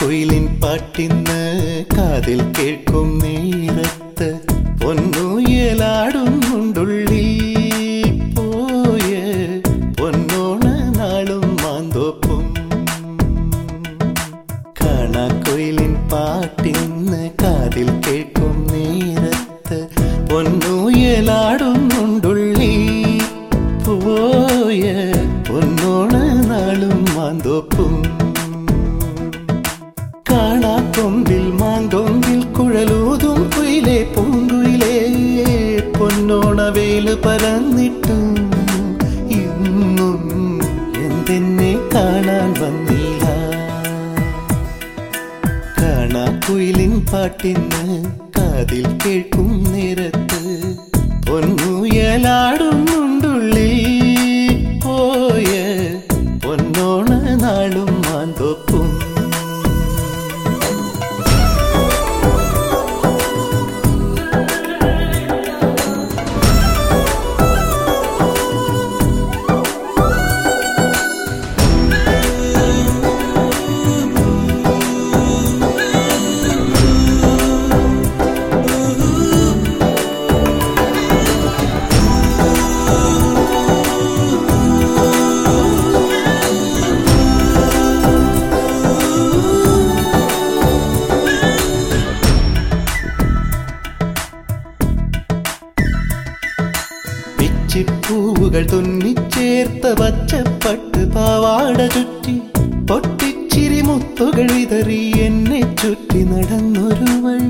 കാണാക്കുയിലിൻ പാട്ടിന്ന് കാതിൽ കേൾക്കും നേരത്ത് പൊന്നുയലാടുന്നുണ്ടുള്ളിൽ പോയ പൊന്നോണ നാളും മാന്തോപ്പും കാണാക്കുയിലിൻ പാട്ടിന്ന് കാതിൽ കേൾക്കും നേരത്ത് പൊന്നുയലാടുന്നുണ്ടുള്ളിൽ പോയ പൊന്നോണ നാളും മാന്തോപ്പും കാണാക്കൊമ്പിൽ മാങ്കൊമ്പിൽ കുഴലൂതും കുയിലെ പൂങ്കുയിലേ പൊന്നോണ വേല് പരന്നിട്ടും ഇന്നും എന്തെന്നെ കാണാൻ വന്നില്ല കാണാക്കുയിലിൻ പാട്ടിന്ന് കാതിൽ കേൾക്കും നേരത്ത് പൊന്നുയലാടുന്നുണ്ടുള്ളിൽ പോയ പൊന്നോണ നാളും മാന്തോപ്പും പിച്ചിപ്പൂവുകൾ തുന്നിച്ചേർത്ത പച്ചപ്പട്ട് പാവാട ചുറ്റി പൊട്ടിച്ചിരി മുത്തുകൾ വിതറി എന്നെ ചുറ്റി നടന്നൊരുവൾ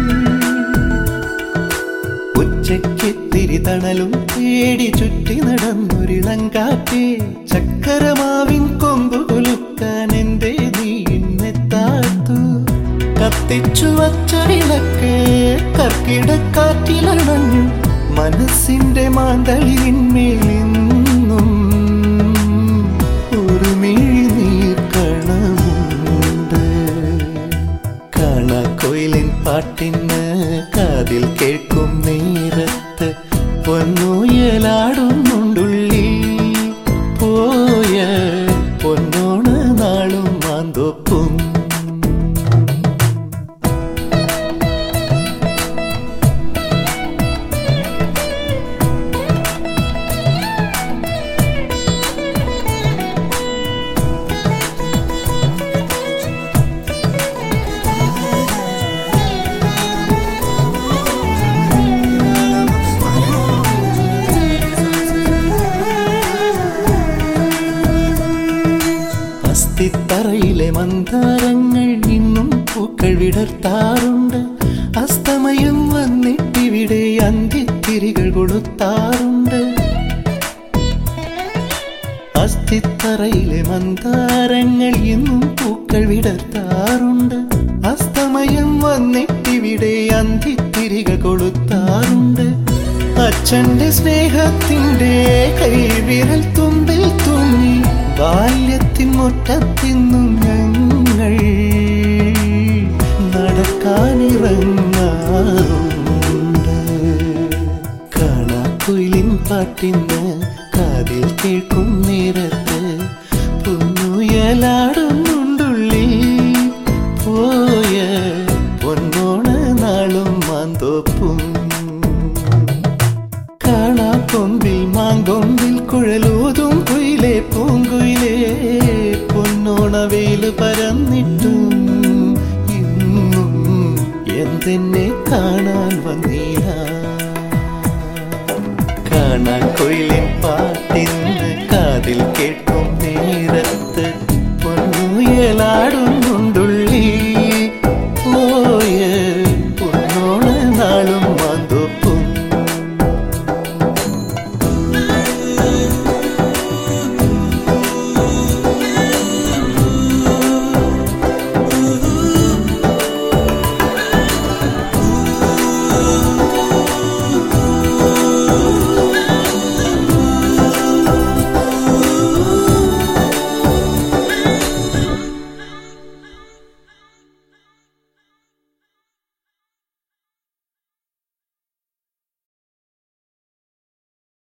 ഉച്ചയ്ക്കെത്തിരി തണലും തേടി ചുറ്റി നടന്നൊരിളങ്കാറ്റേ ചക്കരമാവിൻ കൊമ്പ് കൊലുക്കാൻ എന്റെ നീ ഇന്നെത്താത്തു കത്തിച്ചു വച്ച വിളക്ക് കർക്കിടക്കാറ്റിലണഞ്ഞു മനസ്സിന്റെ മാന്തളിന്മേൽ നിന്നും ഒരു മിഴി നീർക്കണമുണ്ട് കാണാക്കൊയിലിൻ പാട്ടിന് കാതിൽ കേൾക്കും നേരത്ത് പൊന്നുയലാടുന്നുണ്ടുള്ളിൽ പോയ പൊന്നോണ നാളും മാന്തോപ്പും അസ്ഥിത്തറയിലെ മന്ദാരങ്ങൾ ഇന്നും പൂക്കൾ വിടർത്താറുണ്ട് അസ്തമയം വന്നിട്ടിവിടെ അന്ത്യത്തിരികൾ കൊളുത്താറുണ്ട് അസ്ഥിത്തറയിലെ മന്ദാരങ്ങൾ ഇന്നും പൂക്കൾ വിടർത്താറുണ്ട് അസ്തമയം വന്നിട്ടിവിടെ അന്ത്യത്തിരികൾ കൊളുത്താറുണ്ട് അച്ഛന്റെ സ്നേഹത്തിന്റെ കൈവിരൽ തുമ്പിൽ തൂങ്ങി ബാല്യത്തിൻ മുറ്റത്തിന്നും ഞങ്ങൾ നടക്കാനിറങ്ങാറുണ്ട് കാണാക്കുയിലിൻ പാട്ടിന്ന് കാതിൽ കേൾക്കും നേരത്ത് പൊന്നുയലാടുന്നുണ്ടുള്ളിൽ പോയ പൊന്നോണ നാളും മാന്തോപ്പും കാണാക്കൊമ്പിൽ മാങ്കൊമ്പിൽ കുഴലൂതും കുയിലെ പൂങ്കുയിലേ പൊന്നോണ വെയില് പരന്നിട്ടും ഇന്നും എന്തെന്നെ കാണാൻ വന്നില്ല കാണാൻ കൊയിലിൻ പാട്ടിന്ന് കാതിൽ കേൾക്കും നേരത്ത് പൊന്നുയലാടുന്നു